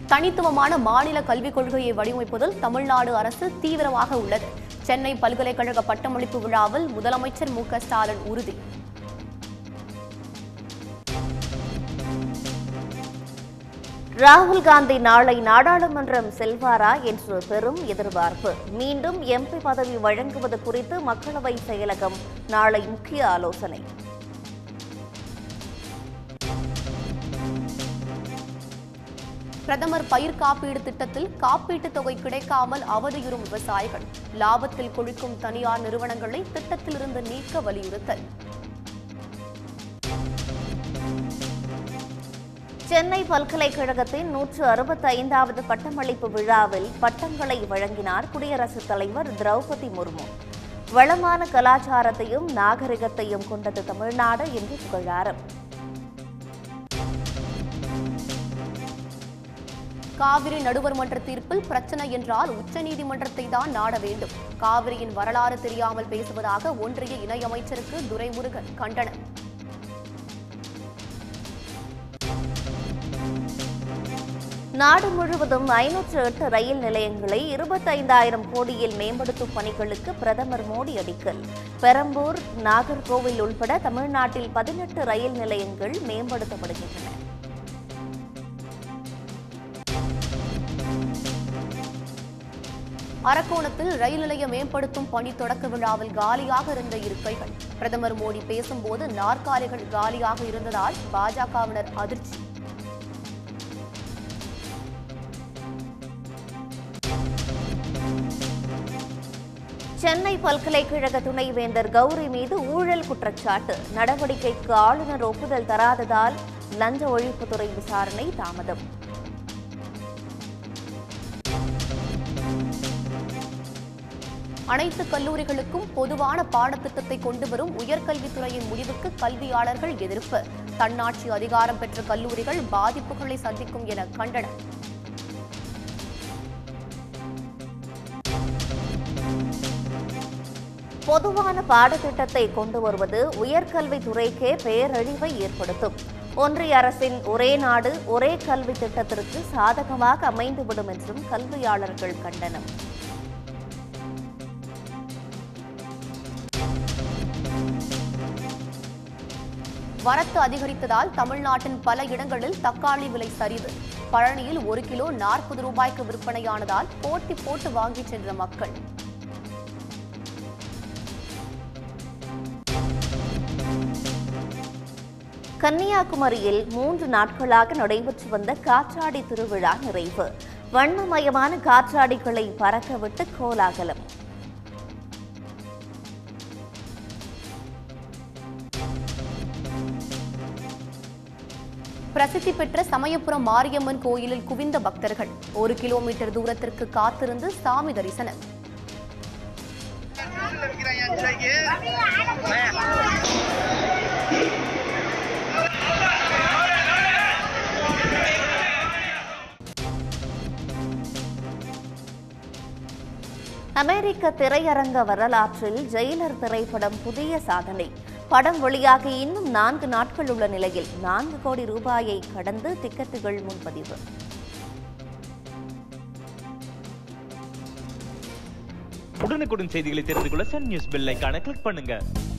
தனித்துவமான மாநில கல்விக் கொள்கையை வடிவமைப்பதில் தமிழ்நாடு அரசு தீவிரமாக உள்ளது சென்னை பல்கலைக்கழக பட்டமளிப்பு விழாவில் முதலமைச்சர் மு க ஸ்டாலின் உறுதி ராகுல் காந்தி நாளை நாடாளுமன்றம் செல்வாரா என்று பெரும் எதிர்பார்ப்பு மீண்டும் எம்பி பதவி வழங்குவது குறித்து மக்களவை செயலகம் நாளை முக்கிய ஆலோசனை பிரதமர் பயிர் காப்பீடு திட்டத்தில் காப்பீட்டுத் தொகை கிடைக்காமல் அவதியுறும் விவசாயிகள் லாபத்தில் கொழிக்கும் தனியார் நிறுவனங்களை திட்டத்திலிருந்து நீக்க வலியுறுத்தல் சென்னை பல்கலைக்கழகத்தின் நூற்று அறுபத்தி ஐந்தாவது பட்டமளிப்பு விழாவில் பட்டங்களை வழங்கினார் குடியரசுத் தலைவர் திரௌபதி முர்மு வளமான கலாச்சாரத்தையும் நாகரிகத்தையும் கொண்டது தமிழ்நாடு என்று புகழாரம் காவிரி நடுவர் மன்ற தீர்ப்பில் பிரச்சனை என்றால் உச்சநீதிமன்றத்தை தான் நாட வேண்டும் காவிரியின் வரலாறு தெரியாமல் பேசுவதாக ஒன்றிய இணையமைச்சருக்கு துரைமுருகன் கண்டனம் நாடு முழுவதும் ஐநூற்று எட்டு ரயில் நிலையங்களை இருபத்தைந்தாயிரம் கோடியில் மேம்படுத்தும் பணிகளுக்கு பிரதமர் மோடி அடிக்கல் பெரம்பூர் நாகர்கோவில் உள்பட தமிழ்நாட்டில் பதினெட்டு ரயில் நிலையங்கள் மேம்படுத்தப்படுகின்றன அரக்கோணத்தில் ரயில் நிலைய மேம்படுத்தும் பணி தொடக்க விழாவில் காலியாக இருந்த இருக்கைகள் பிரதமர் மோடி பேசும்போது நாற்காலிகள் காலியாக இருந்ததால் பாஜகவினர் அதிர்ச்சி சென்னை பல்கலைக்கழக துணைவேந்தர் கௌரி மீது ஊழல் குற்றச்சாட்டு நடவடிக்கைக்கு ஆளுநர் ஒப்புதல் தராததால் லஞ்ச ஒழிப்புத்துறை விசாரணை தாமதம் அனைத்து கல்லூரிகளுக்கும் பொதுவான பாடத்திட்டத்தை கொண்டு வரும் உயர்கல்வித்துறையின் முடிவுக்கு கல்வியாளர்கள் எதிர்ப்பு தன்னாட்சி அதிகாரம் பெற்ற கல்லூரிகள் பாதிப்புகளை சந்திக்கும் என கண்டனம் பொதுவான பாடத்திட்டத்தை கொண்டு வருவது உயர்கல்வித்துறைக்கே பேரழிவை ஏற்படுத்தும் ஒன்றிய அரசின் ஒரே நாடு ஒரே கல்வி திட்டத்திற்கு சாதகமாக அமைந்துவிடும் என்றும் கல்வியாளர்கள் கண்டனம் வரத்து அதிகரித்ததால் தமிழ்நாட்டின் பல இடங்களில் தக்காளி விலை சரிவு பழனியில் ஒரு கிலோ நாற்பது ரூபாய்க்கு விற்பனையானதால் போட்டி போட்டு வாங்கிச் சென்ற மக்கள் கன்னியாகுமரியில் மூன்று நாட்களாக நடைபெற்று வந்த காற்றாடி திருவிழா நிறைவு வண்ணமயமான காற்றாடிகளை பறக்கவிட்டு கோலாகலம் பிரசித்தி பெற்ற சமயபுரம் மாரியம்மன் கோயிலில் குவிந்த பக்தர்கள் ஒரு கிலோமீட்டர் தூரத்திற்கு காத்திருந்து சாமி தரிசனம் அமெரிக்க திரையரங்க வரலாற்றில் ஜெயிலர் திரைப்படம் புதிய சாதனை படம் வெளியாகி இன்னும் நான்கு நாட்கள் உள்ள நிலையில் நான்கு கோடி ரூபாயை கடந்து டிக்கெட்டுகள் முன்பதிவு உடனுக்குடன் செய்திகளை தெரிந்து கொள்ள சன் நியூஸ் பெல் ஐகானை கிளிக் பண்ணுங்க